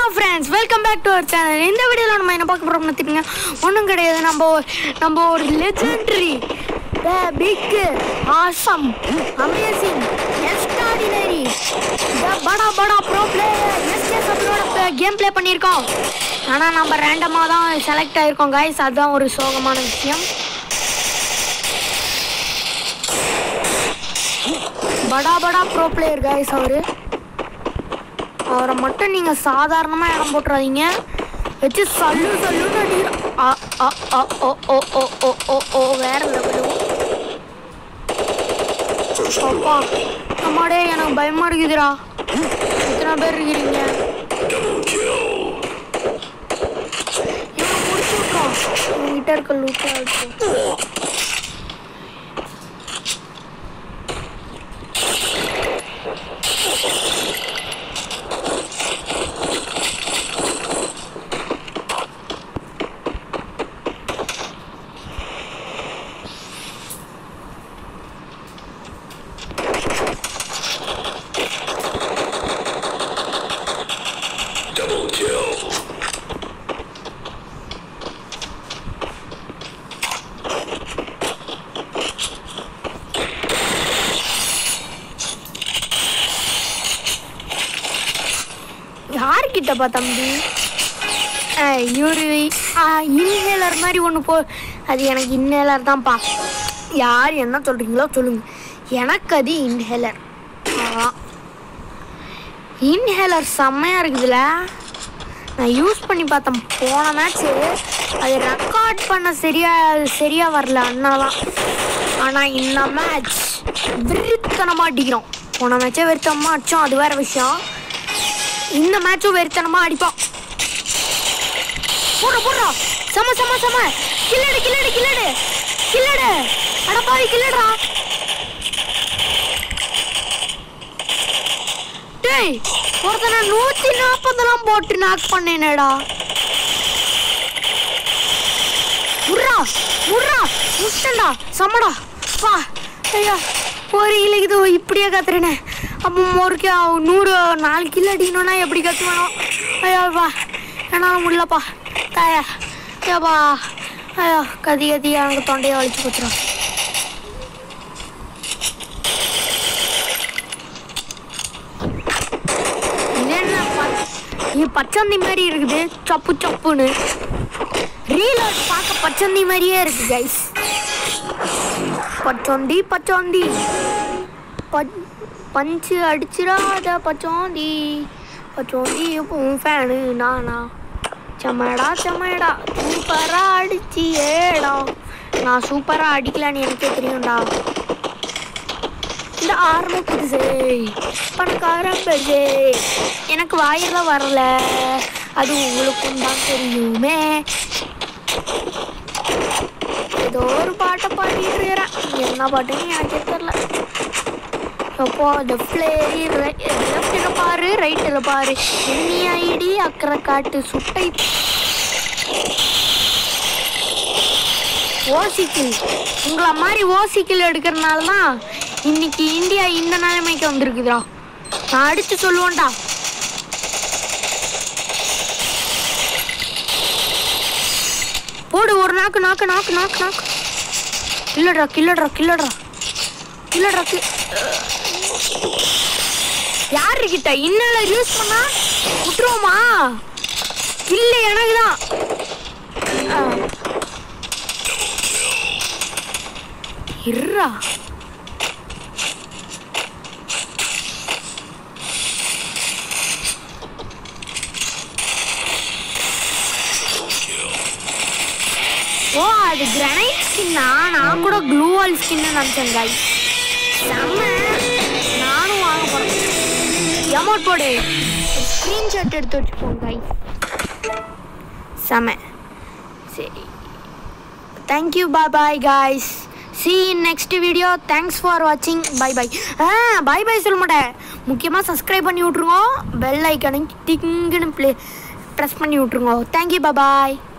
Hello friends welcome back to our channel இந்த வீடியோவில் நம்ம என்ன பார்க்க போகிறோம்னு தெரியுங்க ஒன்றும் கிடையாது நம்ம நம்ம ஒரு legendary the big awesome amazing extraordinary the படா படா ப்ரோ பிளேயர் எஸ்கேஸ் அப்ளோட கேம் ப்ளே பண்ணியிருக்கோம் ஆனால் நம்ம ரேண்டமாக தான் செலக்ட் ஆகிருக்கோம் கைஸ் அதுதான் ஒரு சோகமான விஷயம் படா படா ப்ரோ பிளேயர் கைஸ் அவரு அவரை மட்டும் நீங்கள் சாதாரணமாக இடம் போட்டுறாதீங்க வச்சு சல்லு சல்லுன்னு அடிக்கிறோம் ஆ ஆ ஆ ஓ ஓ ஓ ஓ ஓ ஓ வேற லெவலு அப்பா அம்மாடே எனக்கு பயமா இருக்குதுடா எத்தனை பேர் இருக்கிறீங்க இவனை முடிச்சு விட்றோம் என்கிட்ட இருக்க லூட்டாக இருக்கும் Double kill. யார்கிட்டப்பா தம்பி இவரு இன்ஹேலர் மாதிரி ஒன்று போ அது எனக்கு இன்ஹேலர் தான்ப்பா யார் என்ன சொல்கிறீங்களோ சொல்லுங்க எனக்கு அது இன்ஹேலர் இன்ஹேலர் செம்மையாக இருக்குதுல்ல நான் யூஸ் பண்ணி பார்த்தேன் போன மேட்ச்சு அது ரெக்கார்ட் பண்ண சரியா சரியா வரல அண்ணாலாம் ஆனால் இந்த மேட்ச் வெறித்தனமாக அடிக்கிறோம் போன மேட்சே வெறித்தனமாக அடித்தோம் அது வேற விஷயம் இந்த மேட்சும் வெறித்தனமா அடிப்பான் போடுற போடுறா சம சம சம கில்லடு கில்லடு கில்லடு கில்லடு அட பாவி கில்லடா டேய் ஒருத்தனை நூத்தி நாற்பதெல்லாம் போட்டு நாக் பண்ணேனேடா முர்ரா முர்ரா முட்டண்டா சமடா வா ஐயா ஒரு கிலோக்கு இது இப்படியே கத்துறேனே அப்போ ஒரு கி நூறு நாலு கிலோ அடிக்கணும்னா எப்படி கற்றுவேனோ ஐயா வா என்னால் முடியலப்பா தாயா ஏப்பா ஐயா கதி கதி எனக்கு தொண்டையை வலிச்சு போச்சுரும் இது என்ன ப- இது பச்சந்தி மாதிரி இருக்குது சப்பு சப்புன்னு ரீல் பார்க்க பச்சந்தி மாதிரியே இருக்கு கைஸ் பச்சோந்தி பச்சோந்தி ப- பஞ்சு அடிச்சிடாத பச்சோந்தி பச்சோந்தி உன் ஃபேனு நானா செம்மடா செம்மடா சூப்பரா அடிச்சு ஏடா நான் சூப்பரா அடிக்கலான்னு எனக்கே தெரியும்டா இந்த ஆரம்பிக்குது சே பணக்காரன் பெருசே எனக்கு வாயெல்லாம் வரல அது உங்களுக்கும் தான் தெரியுமே ஏதோ ஒரு பாட்டை பாடிட்டு இருக்கிறேன் என்ன பாட்டுன்னு எனக்கே தெரியல அப்போ லெஃப்ட்ல ஏறி லெஃப்டில் பாரு ரைட்டில் பாரு எண்ணி ஐடி அக்கறை காட்டு சுட்டை ஓசிக்கில் உங்களை மாதிரி ஓசிக்கில் எடுக்கிறனால தான் இன்னைக்கு இந்தியா இந்த நிலைமைக்கு வந்திருக்குதுடா நான் அடிச்சு சொல்லுவேன்டா போடு ஒரு நாக்கு நாக்கு நாக்கு நாக்கு நாக்கு கில்லடா கில்லடா கில்லடா கில்லடா கி யாரு கிட்ட இன்னல யூஸ் பண்ணா விட்டுருவோமா இல்ல எனக்கு தான் இருறா ஓ அது கிரனைட் ஸ்கின்னா நான் கூட க்ளூ வால் ஸ்கின்னு நினச்சேன் guys. செம்ம நானும் வாங்க போகிறேன் எமௌண்ட் போடு ஸ்க்ரீன்ஷாட் எடுத்து வச்சுப்போம் guys. செம்ம சரி thank you bye bye guys see in next video thanks for வாட்சிங் பை பை ஆ பை பை சொல்ல மாட்டேன் முக்கியமாக சப்ஸ்கிரைப் பண்ணி விட்ருங்க பெல் ஐக்கனை டிங்குன்னு ப்ளே ப்ரெஸ் பண்ணி விட்ருங்க தேங்க்யூ பாய்